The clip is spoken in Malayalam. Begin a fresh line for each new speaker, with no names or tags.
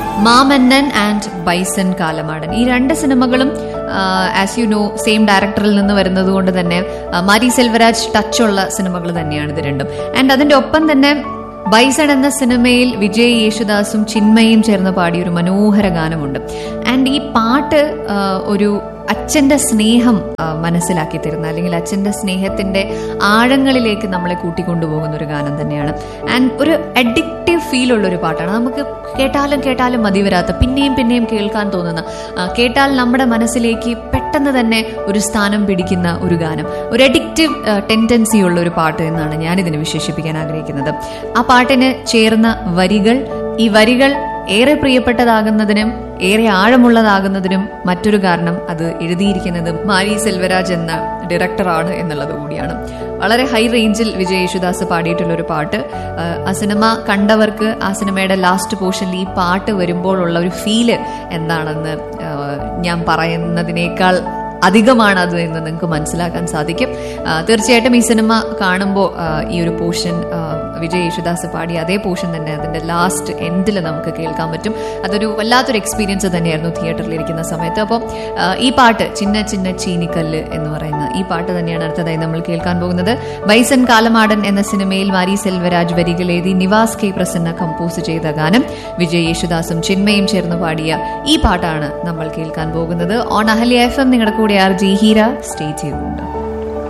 മാമന്നൻ ആൻഡ് ബൈസൺ കാലമാടൻ ഈ രണ്ട് സിനിമകളും ആസ് യു നോ സെയിം ഡയറക്ടറിൽ നിന്ന് വരുന്നത് കൊണ്ട് തന്നെ ആ, മാരി സെൽവരാജ് ടച്ച് ഉള്ള സിനിമകൾ തന്നെയാണ് ഇത് രണ്ടും ആൻഡ് അതിന്റെ ഒപ്പം തന്നെ ബൈസൺ എന്ന സിനിമയിൽ വിജയ് യേശുദാസും ചിന്മയും ചേർന്ന് പാടിയ ഒരു മനോഹര ഗാനമുണ്ട് ആൻഡ് ഈ പാട്ട് ആ, ഒരു അച്ഛന്റെ സ്നേഹം ആ, മനസ്സിലാക്കി തരുന്ന അല്ലെങ്കിൽ അച്ഛന്റെ സ്നേഹത്തിന്റെ ആഴങ്ങളിലേക്ക് നമ്മളെ കൂട്ടിക്കൊണ്ടുപോകുന്ന ഒരു ഗാനം തന്നെയാണ് ആൻഡ് ഒരു അഡിക്റ്റീവ് ഫീൽ ഉള്ള ഒരു പാട്ടാണ് നമുക്ക് കേട്ടാലും കേട്ടാലും മതി വരാത്ത പിന്നെയും പിന്നെയും കേൾക്കാൻ തോന്നുന്ന ആ, കേട്ടാൽ നമ്മുടെ മനസ്സിലേക്ക് പെട്ടെന്ന് തന്നെ ഒരു സ്ഥാനം പിടിക്കുന്ന ഒരു ഗാനം ഒരു അഡിക്റ്റീവ് ടെൻഡൻസി ഉള്ള ഒരു പാട്ട് എന്നാണ് ഞാൻ ഇതിനെ വിശേഷിപ്പിക്കാൻ ആഗ്രഹിക്കുന്നത് ആ പാട്ടിന് ചേർന്ന വരികൾ ഈ വരികൾ ഏറെ പ്രിയപ്പെട്ടതാകുന്നതിനും ഏറെ ആഴമുള്ളതാകുന്നതിനും മറ്റൊരു കാരണം അത് എഴുതിയിരിക്കുന്നത് മാരി സെൽവരാജ് എന്ന ഡയറക്ടറാണ് എന്നുള്ളത് കൂടിയാണ് വളരെ ഹൈ റേഞ്ചിൽ വിജയ് യേശുദാസ് പാടിയിട്ടുള്ള ഒരു പാട്ട് ആ, ആ സിനിമ കണ്ടവർക്ക് ആ സിനിമയുടെ ലാസ്റ്റ് പോർഷനിൽ ഈ പാട്ട് വരുമ്പോഴുള്ള ഒരു ഫീല് എന്താണെന്ന് ആ, ഞാൻ പറയുന്നതിനേക്കാൾ അധികമാണ് അത് എന്ന് നിങ്ങൾക്ക് മനസ്സിലാക്കാൻ സാധിക്കും ആ, തീർച്ചയായിട്ടും ഈ സിനിമ കാണുമ്പോൾ ഈ ഒരു പോർഷൻ വിജയ് യേശുദാസ് പാടി അതേ പോർഷൻ തന്നെ അതിന്റെ ലാസ്റ്റ് എൻഡിൽ നമുക്ക് കേൾക്കാൻ പറ്റും അതൊരു വല്ലാത്തൊരു എക്സ്പീരിയൻസ് തന്നെയായിരുന്നു തിയേറ്ററിൽ ഇരിക്കുന്ന സമയത്ത് അപ്പോൾ ഈ പാട്ട് ചിന്ന ചിന്ന ചീനിക്കല്ല് എന്ന് പറയുന്ന ഈ പാട്ട് തന്നെയാണ് അടുത്തതായി നമ്മൾ കേൾക്കാൻ പോകുന്നത് ബൈസൺ കാലമാടൻ എന്ന സിനിമയിൽ മാരി സെൽവരാജ് വരികൾ എഴുതി നിവാസ് കെ പ്രസന്ന കമ്പോസ് ചെയ്ത ഗാനം വിജയ് യേശുദാസും ചിന്മയും ചേർന്ന് പാടിയ ഈ പാട്ടാണ് നമ്മൾ കേൾക്കാൻ പോകുന്നത് ഓൺ അഹല്യ എഫ് എം നിങ്ങളുടെ കൂടെ ആർ ജി ഹീര സ്റ്റേ ചെയ്യുന്നുണ്ട്